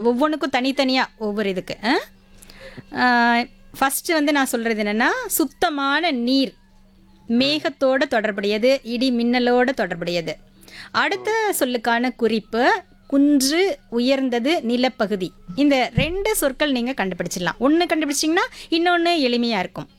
ஒவ்வொன்றுக்கும் தனித்தனியாக ஒவ்வொரு இதுக்கு ஃபஸ்ட்டு வந்து நான் சொல்கிறது என்னென்னா சுத்தமான நீர் மேகத்தோட தொடர்புடையது இடி மின்னலோட தொடர்புடையது அடுத்த சொல்லுக்கான குறிப்பு குன்று உயர்ந்தது நிலப்பகுதி இந்த ரெண்டு சொற்கள் நீங்கள் கண்டுபிடிச்சிடலாம் ஒன்று கண்டுபிடிச்சிங்கன்னா இன்னொன்று எளிமையாக இருக்கும்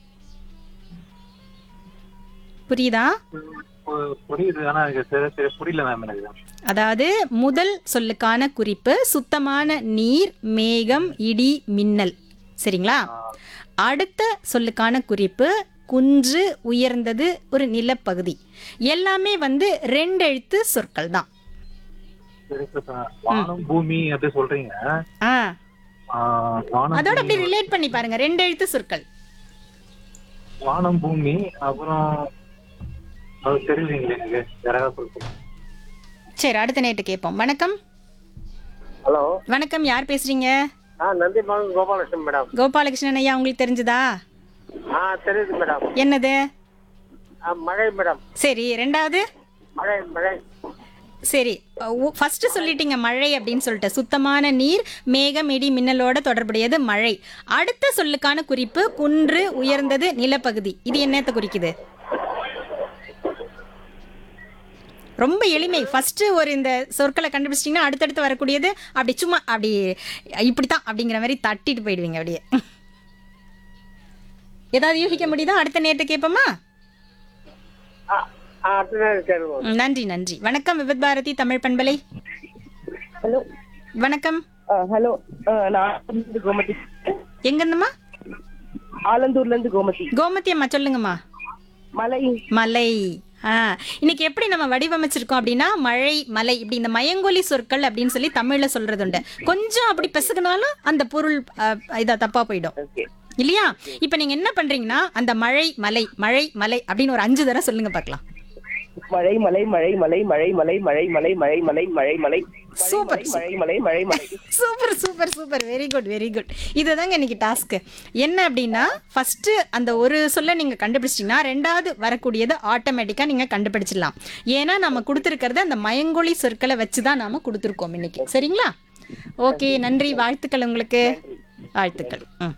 புரியுதா பு- புரியுது ஆனா எனக்கு சரி சரி புரியல மேம் எனக்கு அதாவது முதல் சொல்லுக்கான குறிப்பு சுத்தமான நீர் மேகம் இடி மின்னல் சரிங்களா அடுத்த சொல்லுக்கான குறிப்பு குன்று உயர்ந்தது ஒரு நிலப்பகுதி எல்லாமே வந்து ரெண்டு எழுத்து சொற்கள் தான் சரி சார் வானம் பூமி அப்படி சொல்றீங்க ஆ ஆ, வானம் அதோட அப்படி ரிலேட் பண்ணி பாருங்க ரெண்டு எழுத்து சொற்கள் வானம் பூமி அப்புறம் அது தெரியலீங்களே எனக்கு யாராவது சொல்லுங்க சரி அடுத்த நேட்டு கேட்போம் வணக்கம் ஹலோ வணக்கம் யார் பேசுறீங்க ஆ நந்தி மகன் கோபாலகிருஷ்ணன் மேடம் கோபாலகிருஷ்ணன் ஐயா உங்களுக்கு தெரிஞ்சதா ஆ தெரியுது மேடம் என்னது ஆ மழை மேடம் சரி ரெண்டாவது மழை மழை சரி ஃபர்ஸ்ட் சொல்லிட்டீங்க மழை அப்படின்னு சொல்லிட்டு சுத்தமான நீர் மேகம் இடி மின்னலோட தொடர்புடையது மழை அடுத்த சொல்லுக்கான குறிப்பு குன்று உயர்ந்தது நிலப்பகுதி இது என்னத்தை குறிக்குது ரொம்ப எளிமை ஃபர்ஸ்ட் ஒரு இந்த சொற்களை கண்டுபிடிச்சிட்டிங்கன்னா அடுத்தடுத்து வரக்கூடியது அப்படி சும்மா அப்படி இப்படித்தான் அப்படிங்கிற மாதிரி தட்டிட்டு போயிடுவீங்க அப்படியே ஏதாவது யூகிக்க முடியுதா அடுத்த நேரத்தை கேட்போமா ஆ ஆ அடுத்த நேரம் கேளுவோம் ம், நன்றி நன்றி வணக்கம் விபத் பாரதி தமிழ் பண்பலை ஹலோ வணக்கம் ஹலோ நான் ஆலந்தூர்லேருந்து கோமதி எங்கேருந்துமா ஆலந்தூர்ல இருந்து கோமதி கோமதி அம்மா சொல்லுங்கம்மா மலை மலை ஆ இன்னைக்கு எப்படி நம்ம வடிவமைச்சிருக்கோம் அப்படின்னா மழை மலை இப்படி இந்த மயங்கொலி சொற்கள் அப்படின்னு சொல்லி தமிழ்ல சொல்றது உண்டு கொஞ்சம் அப்படி பெசுகுனாலும் அந்த பொருள் ஆ, இதா தப்பா போயிடும் இல்லையா இப்ப நீங்க என்ன பண்றீங்கன்னா அந்த மழை மலை மழை மலை அப்படின்னு ஒரு அஞ்சு தடவை சொல்லுங்க பார்க்கலாம் மழை மலை மழை மலை மழை மலை மழை மலை மழை மலை மழை மலை சூப்பர் மழை மலை மழை மலை super super super very good very good இதுதாங்க இன்னைக்கு டாஸ்க்கு என்ன அப்படின்னா ஃபர்ஸ்ட் அந்த ஒரு சொல்ல நீங்க கண்டுபிடிச்சிட்டீங்கன்னா ரெண்டாவது வரக்கூடியது ஆட்டோமேட்டிக்கா நீங்க கண்டுபிடிச்சிடலாம் ஏன்னா நம்ம கொடுத்துருக்கிறது அந்த மயங்கொலி சொற்களை வச்சு தான் நாம கொடுத்துருக்கோம் இன்னைக்கு சரிங்களா ஓகே நன்றி வாழ்த்துக்கள் உங்களுக்கு வாழ்த்துக்கள் ம்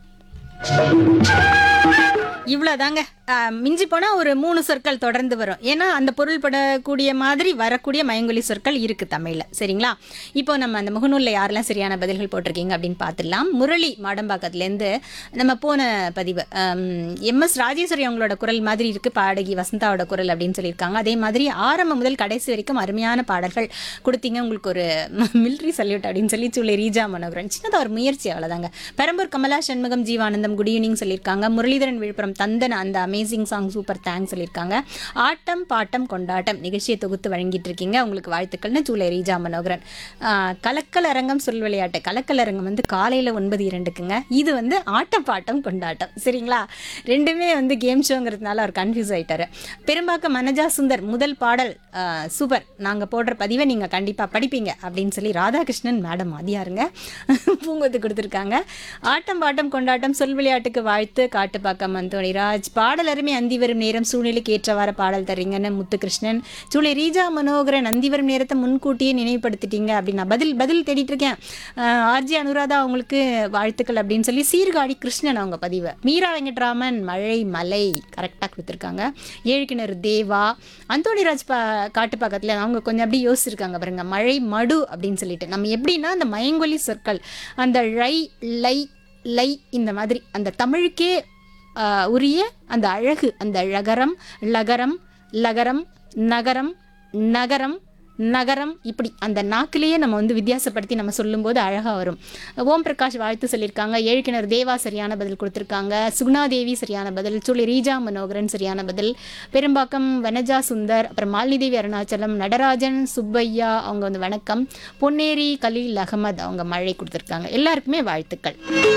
இவ்வளோதாங்க மிஞ்சி போனால் ஒரு மூணு சொற்கள் தொடர்ந்து வரும் ஏன்னா அந்த பொருள்படக்கூடிய மாதிரி வரக்கூடிய மயங்கொலி சொற்கள் இருக்குது தமிழில் சரிங்களா இப்போ நம்ம அந்த முகநூலில் யாரெல்லாம் சரியான பதில்கள் போட்டிருக்கீங்க அப்படின்னு பார்த்துடலாம் முரளி மாடம்பாக்கத்துலேருந்து நம்ம போன பதிவு எம்எஸ் ராஜேஸ்வரி அவங்களோட குரல் மாதிரி இருக்குது பாடகி வசந்தாவோட குரல் அப்படின்னு சொல்லியிருக்காங்க அதே மாதிரி ஆரம்பம் முதல் கடைசி வரைக்கும் அருமையான பாடல்கள் கொடுத்தீங்க உங்களுக்கு ஒரு மிலிட்ரி சல்யூட் அப்படின்னு சொல்லி சொல்லி ரீஜா மனோகரன் சின்னதாக ஒரு முயற்சி அவ்வளோதாங்க பெரம்பூர் கமலா சண்முகம் ஜீவானந்தம் குட் ஈவினிங் சொல்லியிருக்காங்க முரளிதரன் விழுப்புரம் தந்தன அந்த அமேசிங் சாங் சூப்பர் தேங்க்ஸ் சொல்லியிருக்காங்க ஆட்டம் பாட்டம் கொண்டாட்டம் நிகழ்ச்சியை தொகுத்து வழங்கிட்டு இருக்கீங்க உங்களுக்கு வாழ்த்துக்கள்னு ஜூலை ரீஜா மனோகரன் ஆஹ், கலக்கல் அரங்கம் சொல் விளையாட்டு கலக்கல் அரங்கம் வந்து காலையில் ஒன்பது இரண்டுக்குங்க இது வந்து ஆட்டம் பாட்டம் கொண்டாட்டம் சரிங்களா ரெண்டுமே வந்து கேம் ஷோங்கிறதுனால அவர் கன்ஃபியூஸ் ஆயிட்டாரு பெரும்பாக்கம் மனஜா சுந்தர் முதல் பாடல் ஆஹ், சூப்பர் நாங்கள் போடுற பதிவை நீங்கள் கண்டிப்பாக படிப்பீங்க அப்படின்னு சொல்லி ராதாகிருஷ்ணன் மேடம் அதிகாருங்க பூங்கொத்து கொடுத்துருக்காங்க ஆட்டம் பாட்டம் கொண்டாட்டம் சொல் விளையாட்டுக்கு வாழ்த்து காட்டுப்பாக்கம் அந்தோணிராஜ் பாடல் அருமை அந்தி வரும் நேரம் சூழ்நிலைக்கு ஏற்றவாறு பாடல் தர்றீங்கன்னு முத்துகிருஷ்ணன் சூளை ரீஜா மனோகரன் அந்தி வரும் நேரத்தை முன்கூட்டியே நினைவுபடுத்திட்டீங்க அப்படின்னு நான் பதில் பதில் தேடிட்டு இருக்கேன் ஆர்ஜி அனுராதா அவங்களுக்கு வாழ்த்துக்கள் அப்படின்னு சொல்லி சீர்காழி கிருஷ்ணன் அவங்க பதிவு மீரா வெங்கட்ராமன் மழை மலை கரெக்டாக கொடுத்துருக்காங்க ஏழு கிணறு தேவா அந்தோணிராஜ் பா காட்டு பக்கத்தில் அவங்க கொஞ்சம் அப்படி யோசிச்சிருக்காங்க பாருங்க மழை மடு அப்படின்னு சொல்லிட்டு நம்ம எப்படின்னா அந்த மயங்கொலி சொற்கள் அந்த ழை லை லை இந்த மாதிரி அந்த தமிழுக்கே ஆஹ், உரிய அந்த அழகு அந்த ழகரம் லகரம் லகரம் நகரம் நகரம் நகரம் இப்படி அந்த நாக்கிலேயே நம்ம வந்து வித்தியாசப்படுத்தி நம்ம சொல்லும்போது அழகாக வரும் ஓம் பிரகாஷ் வாழ்த்து சொல்லியிருக்காங்க ஏழுக்கிணர் தேவா சரியான பதில் கொடுத்துருக்காங்க சுகுணாதேவி சரியான பதில் சொல்லி ரீஜா மனோகரன் சரியான பதில் பெரும்பாக்கம் வனஜா சுந்தர் அப்புறம் மாலினி அருணாச்சலம் நடராஜன் சுப்பையா அவங்க வந்து வணக்கம் பொன்னேரி கலீல் அகமது அவங்க மழை கொடுத்துருக்காங்க எல்லாருக்குமே வாழ்த்துக்கள்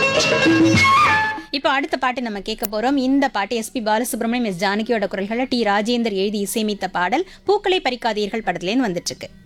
இப்போ அடுத்த பாட்டு நம்ம கேட்க போறோம் இந்த பாட்டு எஸ்பி பாலசுப்ரமணியம் எஸ் ஜானகியோட குரல்களை டி ராஜேந்தர் எழுதி இசையமைத்த பாடல் பூக்களை பறிக்காதீர்கள் படத்துலேருந்து வந்துட்டு இருக்கு